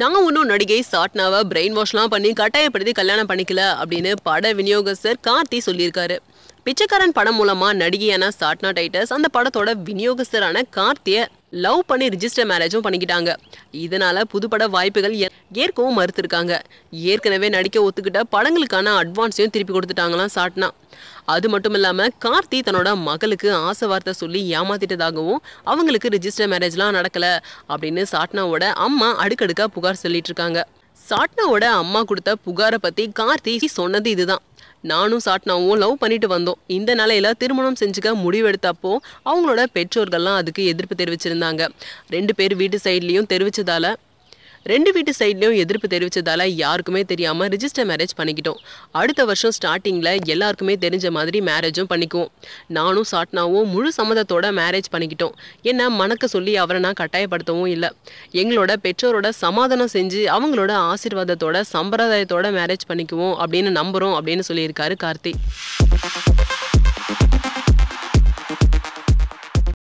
நான் ஒன்றும் நடிகை சாட்னாவை பிரெயின் வாஷ்லாம் பண்ணி கட்டாயப்படுத்தி கல்யாணம் பண்ணிக்கல அப்படின்னு பட விநியோகஸ்தர் கார்த்தி சொல்லியிருக்காரு பிச்சைக்காரன் படம் மூலமா நடிகையான சாட்னா டைட்டஸ் அந்த படத்தோட விநியோகஸ்தரான கார்த்திய லவ் பண்ணி ரிஜிஸ்டர் மேரேஜும் பண்ணிக்கிட்டாங்க இதனால புதுப்பட வாய்ப்புகள் ஏ- ஏற்கவும் மறுத்திருக்காங்க ஏற்கனவே நடிக்க ஒத்துக்கிட்ட படங்களுக்கான அட்வான்ஸையும் திருப்பி கொடுத்துட்டாங்களாம் சாட்னா அது மட்டும் இல்லாம கார்த்தி தன்னோட மகளுக்கு ஆசை வார்த்தை சொல்லி ஏமாத்திட்டதாகவும் அவங்களுக்கு ரிஜிஸ்டர் மேரேஜ்லாம் நடக்கல அப்படின்னு சாட்னாவோட அம்மா அடுக்கடுக்கா புகார் சொல்லிட்டு இருக்காங்க சாட்னாவோட அம்மா கொடுத்த புகாரை பத்தி கார்த்தி சொன்னது இதுதான் நானும் சாட்னாவும் லவ் பண்ணிட்டு வந்தோம் இந்த நிலையில திருமணம் செஞ்சுக்க முடிவெடுத்தப்போ அவங்களோட பெற்றோர்கள்லாம் அதுக்கு எதிர்ப்பு தெரிவிச்சிருந்தாங்க ரெண்டு பேர் வீட்டு சைட்லயும் தெரிவிச்சதால ரெண்டு வீட்டு சைட்லயும் எதிர்ப்பு தெரிவிச்சதால யாருக்குமே தெரியாம ரிஜிஸ்டர் மேரேஜ் பண்ணிக்கிட்டோம் அடுத்த வருஷம் ஸ்டார்டிங்ல எல்லாருக்குமே தெரிஞ்ச மாதிரி மேரேஜும் பண்ணிக்குவோம் நானும் சாட்னாவும் முழு சம்மதத்தோட மேரேஜ் பண்ணிக்கிட்டோம் என்ன மணக்க சொல்லி அவரை நான் கட்டாயப்படுத்தவும் இல்லை எங்களோட பெற்றோரோட சமாதானம் செஞ்சு அவங்களோட ஆசீர்வாதத்தோட சம்பிரதாயத்தோட மேரேஜ் பண்ணிக்குவோம் அப்படின்னு நம்புறோம் அப்படின்னு சொல்லியிருக்காரு கார்த்தி